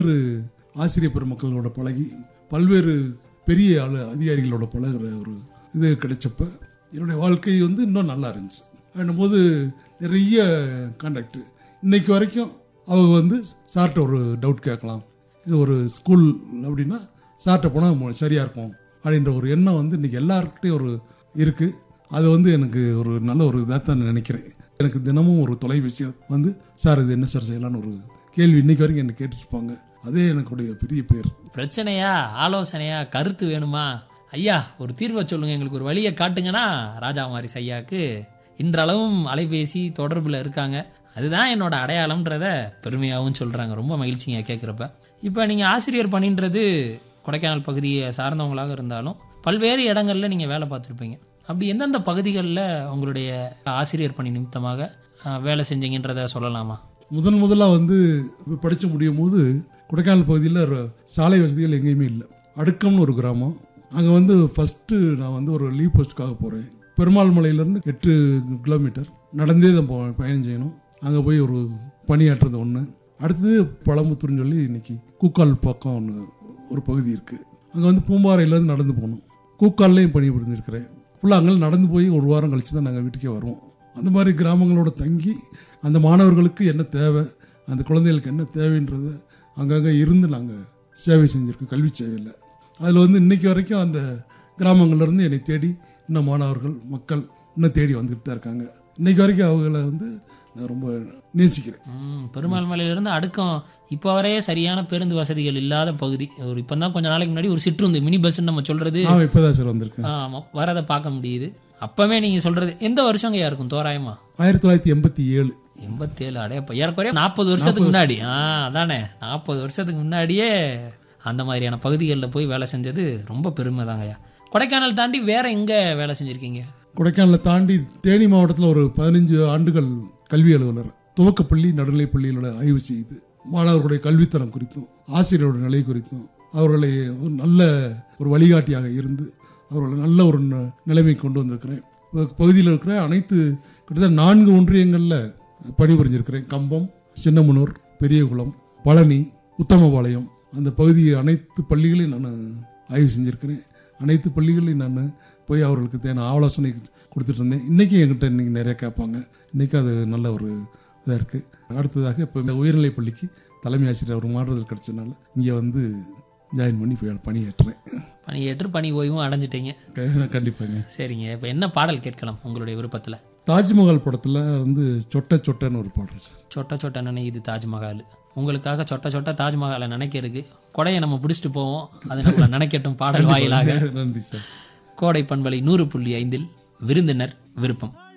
ஒரு ஆசிரியர் பெருமக்களோட பழகி பல்வேறு பெரிய ஆளு அதிகாரிகளோட பழகுற ஒரு இது கிடைச்சப்ப என்னுடைய வாழ்க்கை வந்து இன்னும் நல்லா இருந்துச்சு போது நிறைய கான்டாக்ட் இன்னைக்கு வரைக்கும் அவங்க வந்து சார்கிட்ட ஒரு டவுட் கேட்கலாம் இது ஒரு ஸ்கூல் அப்படின்னா சார்கிட்ட போனால் சரியாக இருக்கும் அப்படின்ற ஒரு எண்ணம் வந்து இன்னைக்கு எல்லாருக்கிட்டையும் ஒரு இருக்குது அது வந்து எனக்கு ஒரு நல்ல ஒரு இதாக தான் நினைக்கிறேன் எனக்கு தினமும் ஒரு தொலைபேசி வந்து சார் இது என்ன சார் செய்யலாம்னு ஒரு கேள்வி இன்னைக்கு வரைக்கும் என்ன கேட்டுருப்பாங்க அதே எனக்குடைய பெரிய பேர் பிரச்சனையா ஆலோசனையா கருத்து வேணுமா ஐயா ஒரு தீர்வை சொல்லுங்க எங்களுக்கு ஒரு வழியை காட்டுங்கன்னா ராஜா மாரிஸ் ஐயாவுக்கு இன்றளவும் அலைபேசி தொடர்பில் இருக்காங்க அதுதான் என்னோட அடையாளம்ன்றத பெருமையாகவும் சொல்கிறாங்க ரொம்ப மகிழ்ச்சிங்க கேட்குறப்ப இப்போ நீங்கள் ஆசிரியர் பணின்றது கொடைக்கானல் பகுதியை சார்ந்தவங்களாக இருந்தாலும் பல்வேறு இடங்களில் நீங்கள் வேலை பார்த்துருப்பீங்க அப்படி எந்தெந்த பகுதிகளில் உங்களுடைய ஆசிரியர் பணி நிமித்தமாக அஹ், வேலை செஞ்சீங்கன்றத சொல்லலாமா முதன் முதலாக வந்து படித்து முடியும் போது கொடைக்கானல் பகுதியில் ஒரு சாலை வசதிகள் எங்கேயுமே இல்லை அடுக்கம்னு ஒரு கிராமம் அங்கே வந்து ஃபஸ்ட்டு நான் வந்து ஒரு லீவ் போஸ்ட்டுக்காக போகிறேன் பெருமாள் மலையிலேருந்து எட்டு கிலோமீட்டர் நடந்தே தான் போ பயணம் செய்யணும் அங்கே போய் ஒரு பணியாற்றுறது ஒன்று அடுத்தது பழமுத்தூர்னு சொல்லி இன்னைக்கு கூக்கால் பக்கம் ஒன்று ஒரு பகுதி இருக்குது அங்கே வந்து பூம்பாறையிலேருந்து நடந்து போகணும் கூக்கால்லையும் பணி புரிஞ்சிருக்கிறேன் ஃபுல்லாக அங்கே நடந்து போய் ஒரு வாரம் கழித்து தான் நாங்கள் வீட்டுக்கே வருவோம் அந்த மாதிரி கிராமங்களோட தங்கி அந்த மாணவர்களுக்கு என்ன தேவை அந்த குழந்தைகளுக்கு என்ன தேவைன்றதை அங்கங்கே இருந்து நாங்கள் சேவை செஞ்சுருக்கோம் கல்வி சேவையில் அதில் வந்து இன்னைக்கு வரைக்கும் அந்த கிராமங்கள்லேருந்து என்னை தேடி இன்னும் மாணவர்கள் மக்கள் இன்னும் தேடி வந்துக்கிட்டு தான் இருக்காங்க இன்னைக்கு வரைக்கும் அவங்கள வந்து நான் ரொம்ப நேசிக்கிறேன் ம், பெருமாள் மலையிலிருந்து அடுக்கம் இப்போ வரையே சரியான பேருந்து வசதிகள் இல்லாத பகுதி ஒரு இப்போ தான் கொஞ்ச நாளைக்கு முன்னாடி ஒரு சிற்றுந்து மினி பஸ்ன்னு நம்ம சொல்றது நான் இப்போ தான் சார் வந்திருக்கேன் ஆமாம் வரதை பார்க்க முடியுது அப்பவே நீங்கள் சொல்றது எந்த வருஷங்கய்யா இருக்கும் தோராயமா ஆயிரத்தி தொள்ளாயிரத்தி எண்பத்தி ஏழு எண்பத்தேழு அடையப்ப ஏறக்குறைய நாற்பது வருஷத்துக்கு முன்னாடி ஆ அதானே நாற்பது வருஷத்துக்கு முன்னாடியே அந்த மாதிரியான பகுதிகளில் போய் வேலை செஞ்சது ரொம்ப பெருமை தாங்கய்யா கொடைக்கானல் தாண்டி வேற எங்கே வேலை செஞ்சுருக்கீங்க கொடைக்கானலை தாண்டி தேனி மாவட்டத்தில் ஒரு பதினஞ்சு ஆண்டுகள் கல்வி அலுவலர் துவக்கப்பள்ளி நடுநிலைப்பள்ளிகளோட ஆய்வு செய்து மாணவர்களுடைய கல்வித்தரம் குறித்தும் ஆசிரியரோட நிலை குறித்தும் அவர்களை ஒரு நல்ல ஒரு வழிகாட்டியாக இருந்து அவர்களை நல்ல ஒரு ந- நிலைமை கொண்டு வந்திருக்கிறேன் ப- பகுதியில் இருக்கிற அனைத்து கிட்டத்தட்ட நான்கு ஒன்றியங்களில் பணிபுரிஞ்சிருக்கிறேன் கம்பம் சின்னமனூர் பெரியகுளம் பழனி உத்தமபாளையம் அந்த பகுதி அனைத்து பள்ளிகளையும் நான் ஆய்வு செஞ்சுருக்கிறேன் அனைத்து பள்ளிகளையும் நான் போய் அவர்களுக்கு தேவையான ஆலோசனை கொடுத்துட்டு இருந்தேன் இன்றைக்கும் என்கிட்ட இன்றைக்கி நிறைய கேட்பாங்க இன்றைக்கி அது நல்ல ஒரு இதாக இருக்குது அடுத்ததாக இப்போ இந்த உயர்நிலைப் பள்ளிக்கு தலைமை ஆசிரியர் ஒரு மாறுதல் கிடைச்சதுனால இங்கே வந்து ஜாயின் பண்ணி போய் பணியேற்றுறேன் பணியேற்று பணி ஓய்வும் அடைஞ்சிட்டீங்க க- கண்டிப்பாங்க சரிங்க இப்போ என்ன பாடல் கேட்கலாம் உங்களுடைய விருப்பத்தில் தாஜ்மஹால் படத்தில் வந்து சொட்ட சொட்டன்னு ஒரு பாடல் சார் சொட்ட சொட்ட நினையுது தாஜ்மஹால் உங்களுக்காக சொட்ட சொட்ட தாஜ்மஹாலை நினைக்கிறதுக்கு கொடையை நம்ம பிடிச்சிட்டு போவோம் அது நம்மளை நினைக்கட்டும் பாடல் வாயிலாக நன்றி சார் கோடை பண்பலை நூறு புள்ளி ஐந்தில் விருந்தினர் விருப்பம்